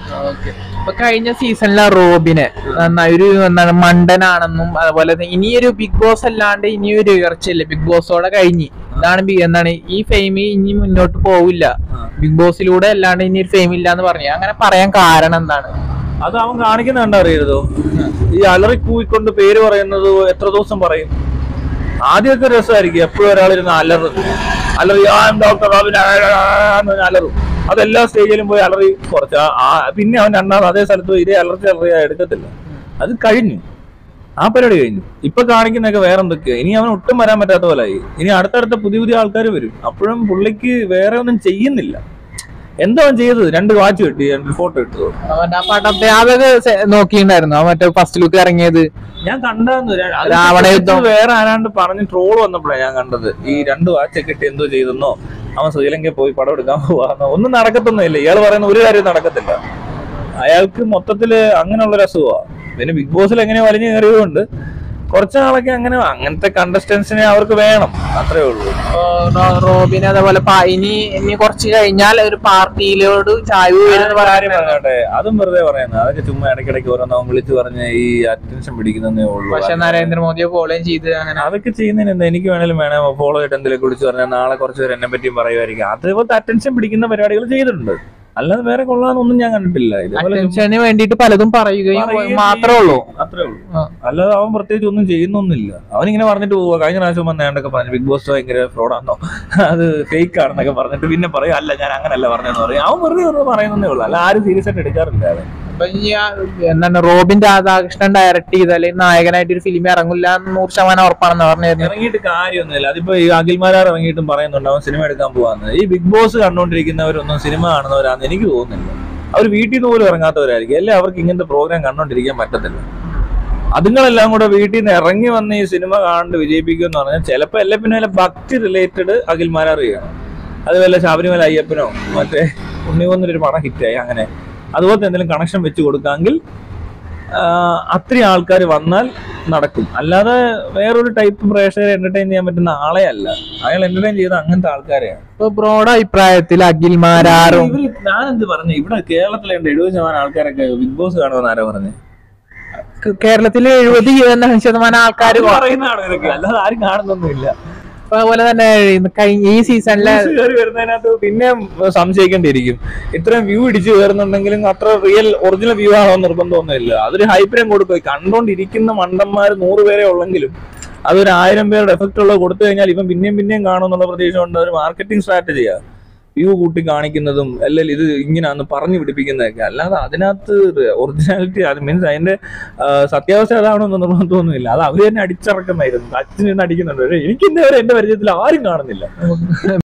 Okay അപ്പൊ കഴിഞ്ഞ സീസണിലെ റോബിനെ നന്നായി ഒരു എന്താണ് മണ്ടനാണെന്നും അതുപോലെ തന്നെ ഇനിയൊരു ബിഗ് ബോസ് അല്ലാണ്ട് ഇനിയൊരു ഉയർച്ചയില്ല ബിഗ് ബോസോടെ കഴിഞ്ഞ് ഇതാണ് ബി- എന്താണ് ഈ ഫെയിം ഇനി മുന്നോട്ട് പോവില്ല ബിഗ് ബോസിലൂടെ അല്ലാണ്ട് ഇനി ഒരു ഫെയിം ഇല്ല എന്ന് പറഞ്ഞു അങ്ങനെ പറയാൻ കാരണം എന്താണ് അത് അവൻ കാണിക്കുന്ന കണ്ടറിയരുതോ ഈ അലറി കൂവിക്കൊണ്ട് പേര് പറയുന്നത് എത്ര ദിവസം പറയും ആദ്യമൊക്കെ രസമായിരിക്കും എപ്പോഴും ഒരാളിരുന്ന് അലറും അലറി ആ ഡോക്ടർ റോബിൻ ആ, ആ, ആ എന്ന് പറഞ്ഞ് അലറും അതെല്ലാ സ്റ്റേജിലും പോയി അലറി കുറച്ച് ആ- ആ പിന്നെ അവൻ രണ്ടാമത് അതേ സ്ഥലത്ത് പോയി ഇതേ അലർച്ച അലറിയാ എടുക്കത്തില്ല അത് കഴിഞ്ഞു ആ പരിപാടി കഴിഞ്ഞു ഇപ്പൊ കാണിക്കുന്നൊക്കെ വേറെ എന്തൊക്കെയാ ഇനി അവൻ ഒട്ടും വരാൻ പറ്റാത്ത പോലായി ഇനി അടുത്തടുത്ത പുതിയ പുതിയ ആൾക്കാർ വരും അപ്പോഴും പുള്ളിക്ക് വേറെ ഒന്നും ചെയ്യുന്നില്ല എന്താ അവൻ ചെയ്തത് രണ്ട് വാച്ച് കിട്ടി രണ്ട് ഫോട്ടോ ഇട്ടു അവന്റെ ആ പടത്തെ അതൊക്കെ സെ- നോക്കിയിട്ടുണ്ടായിരുന്നു ആ മറ്റേ ഫസ്റ്റ് ലുക്ക് ഇറങ്ങിയത് ഞാൻ കണ്ടായിരുന്നു ര- അത് രാവണ യുദ്ധം. വേറെ ആരാണ്ട് പറഞ്ഞ് ട്രോൾ വന്നപ്പോഴാണ് ഞാൻ കണ്ടത് ഈ രണ്ട് വാച്ചൊക്കെ ഇട്ട് എന്തോ ചെയ്തെന്നോ അവൻ ശ്രീലങ്കയിൽ പോയി പടം എടുക്കാൻ പോവാന്നോ ഒന്നും നടക്കത്തൊന്നുമില്ല ഇയാൾ പറയുന്ന ഒരു കാര്യം നടക്കത്തില്ല അയാൾക്ക് മൊത്തത്തില് അങ്ങനെയുള്ള അസുഖമാണ് പിന്നെ ബിഗ് ബോസിൽ എങ്ങനെ വലിഞ്ഞു കയറിയതുകൊണ്ട് കുറച്ച് നാളൊക്കെ അങ്ങനെ അങ്ങനത്തെ കണ്ടസ്റ്റൻസിനെ അവർക്ക് വേണം അത്രേ ഉള്ളൂ ഇപ്പൊ റോ- റോബിന് അതേപോലെ പ- ഇനി ഇനി കുറച്ച് കഴിഞ്ഞാൽ ഒരു പാർട്ടിയിലോട് ചായവ് വരുന്ന കാര്യം പറഞ്ഞോട്ടെ അതും വെറുതെ പറയുന്നത് അതൊക്കെ ചുമ്മാ ഇടയ്ക്കിടയ്ക്ക് ഓരോന്നും വിളിച്ചു പറഞ്ഞ് ഈ അറ്റൻഷൻ പിടിക്കുന്നതേ ഉള്ളൂ പക്ഷെ നരേന്ദ്രമോദിയെ ഫോളോയും ചെയ്ത് അങ്ങനെ അതൊക്കെ ചെയ്യുന്നതിന് എന്താ എനിക്ക് വേണേലും വേണം ഫോളോ ചെയ്തിട്ട് എന്തെങ്കിലും കുറിച്ച് പറഞ്ഞാൽ നാളെ കുറച്ച് പേര് എന്നെ പറ്റിയും പറയുമായിരിക്കും അതേപോലത്തെ അറ്റൻഷൻ പിടിക്കുന്ന പരിപാടികൾ ചെയ്തിട്ടുണ്ട് അല്ലാതെ വേറെ കൊള്ളാന്നൊന്നും ഞാൻ കണ്ടിട്ടില്ല ഇതേപോലെ അറ്റൻഷന് വേണ്ടിയിട്ട് പലതും പറയുകയും പറയുകയും മാത്രമേ ഉള്ളൂ അത്രേ ഉള്ളൂ ആ. അല്ലാതെ അവൻ പ്രത്യേകിച്ച് ഒന്നും ചെയ്യുന്നൊന്നുമില്ല അവൻ ഇങ്ങനെ പറഞ്ഞിട്ട് പോവുക കഴിഞ്ഞ പ്രാവശ്യം വന്ന് ഏണ്ടൊക്കെ പറഞ്ഞു ബിഗ് ബോസ് ഭയങ്കര ഫ്രോഡാന്നോ അത് ഫേക്ക് ആണെന്നൊക്കെ പറഞ്ഞിട്ട് പിന്നെ പറയും അല്ല ഞാൻ അങ്ങനല്ല പറഞ്ഞതെന്ന് പറയും അവൻ വെറുതെ വെറുതെ പറയുന്നേ ഉള്ളൂ അല്ല ആരും സീരിയസ് ആയിട്ട് എടുക്കാറില്ല അവൻ അപ്പൊ ഇനി ആ എന്താണ് റോബിൻ രാധാകൃഷ്ണൻ ഡയറക്ട് ചെയ്ത അല്ലെങ്കിൽ നായകനായിട്ട് ഒരു ഫിലിം ഇറങ്ങില്ല എന്ന് നൂറ് ശതമാനം ഉറപ്പാണെന്ന് പറഞ്ഞായിരുന്നു ഇറങ്ങിയിട്ട് കാര്യമൊന്നുമില്ല അതിപ്പോ ഈ അഖിൽമാരാർ ഇറങ്ങിയിട്ടും പറയുന്നുണ്ട് അവൻ സിനിമ എടുക്കാൻ പോവാന്ന് ഈ ബിഗ് ബോസ് കണ്ടോണ്ടിരിക്കുന്നവരൊന്നും സിനിമ കാണുന്നവരാന്ന് എനിക്ക് തോന്നുന്നില്ല അവർ വീട്ടിൽ നിന്ന് പോലും ഇറങ്ങാത്തവരായിരിക്കും അല്ലെ അവർക്ക് ഇങ്ങനത്തെ പ്രോഗ്രാം കണ്ടോണ്ടിരിക്കാൻ പറ്റത്തില്ല അതുങ്ങളെല്ലാം കൂടെ വീട്ടിൽ നിന്ന് ഇറങ്ങി വന്ന് ഈ സിനിമ കാണാണ്ട് വിജയിപ്പിക്കുക എന്ന് പറഞ്ഞാൽ ചിലപ്പോൾ അല്ലെ പിന്നെ വല്ല ഭക്തി റിലേറ്റഡ് അഖിൽമാരാർ ചെയ്യണം അതുപോലെ ശബരിമല അയ്യപ്പനോ മറ്റേ ഉണ്ണിവന്നൊരു പടം ഹിറ്റായി അങ്ങനെ അതുപോലത്തെ എന്തെങ്കിലും കണക്ഷൻ വെച്ച് കൊടുക്കാമെങ്കിൽ ആഹ് അത്രയും ആൾക്കാർ വന്നാൽ നടക്കും അല്ലാതെ വേറൊരു ടൈപ്പ് പ്രേക്ഷകരെ എന്റർടൈൻ ചെയ്യാൻ പറ്റുന്ന ആളെ അല്ല അയാൾ എന്റർടൈൻ ചെയ്ത അങ്ങനത്തെ ആൾക്കാരെയാണ് ഇപ്പൊ ബ്രോഡ് അഭിപ്രായത്തിൽ അഖിൽമാരാറും ഇവര് ഞാനെന്ത് പറഞ്ഞു ഇവിടെ കേരളത്തിലുണ്ട് എഴുപത് ശതമാനം ആൾക്കാരൊക്കെ ബിഗ് ബോസ് കാണുമെന്ന് ആരോ പറഞ്ഞു കേരളത്തിലെ എഴുപത് ശതമാനം ആൾക്കാർ പറയുന്നതാണ് ഇതൊക്കെ അല്ലാതെ ആരും കാണുന്നൊന്നുമില്ല അതുപോലെ തന്നെ കഴിഞ്ഞ ഈ സീസണിലെ Views കയറി വരുന്നതിനകത്ത് പിന്നെ സംശയിക്കേണ്ടിയിരിക്കും ഇത്രയും വ്യൂ ഇടിച്ചു കയറുന്നുണ്ടെങ്കിലും അത്ര റിയൽ ഒറിജിനൽ വ്യൂ ആണോ എന്ന് നിർബന്ധമൊന്നുമില്ല അതൊരു ഹൈപ്രം കൊടുക്കും കണ്ടോണ്ടിരിക്കുന്ന മണ്ടന്മാർ നൂറ് പേരെ ഉള്ളെങ്കിലും അതൊരു ആയിരം പേരുടെ എഫക്റ്റ് ഉള്ളത് കൊടുത്തു കഴിഞ്ഞാൽ ഇപ്പം പിന്നെയും പിന്നെയും കാണുമെന്നുള്ള പ്രതീക്ഷ കൊണ്ട് ഒരു മാർക്കറ്റിംഗ് സ്ട്രാറ്റജിയാണ് വ്യൂ കൂട്ടി കാണിക്കുന്നതും അല്ലെങ്കിൽ ഇത് ഇങ്ങനെയാന്ന് പറഞ്ഞു പിടിപ്പിക്കുന്നതൊക്കെ അല്ലാതെ അതിനകത്ത് ഒറിജിനാലിറ്റി അത് മീൻസ് അതിന്റെ ആ, സത്യാവസ്ഥ അതാണെന്ന് നിർബന്ധമൊന്നുമില്ല അത് അവർ തന്നെ അടിച്ചിറക്കുന്നതായിരുന്നു അച്ഛൻ നിന്ന് അടിക്കുന്നുണ്ട് പക്ഷേ എനിക്ക് ഇന്നേ വരെ എന്റെ പരിചയത്തിൽ ആരും കാണുന്നില്ല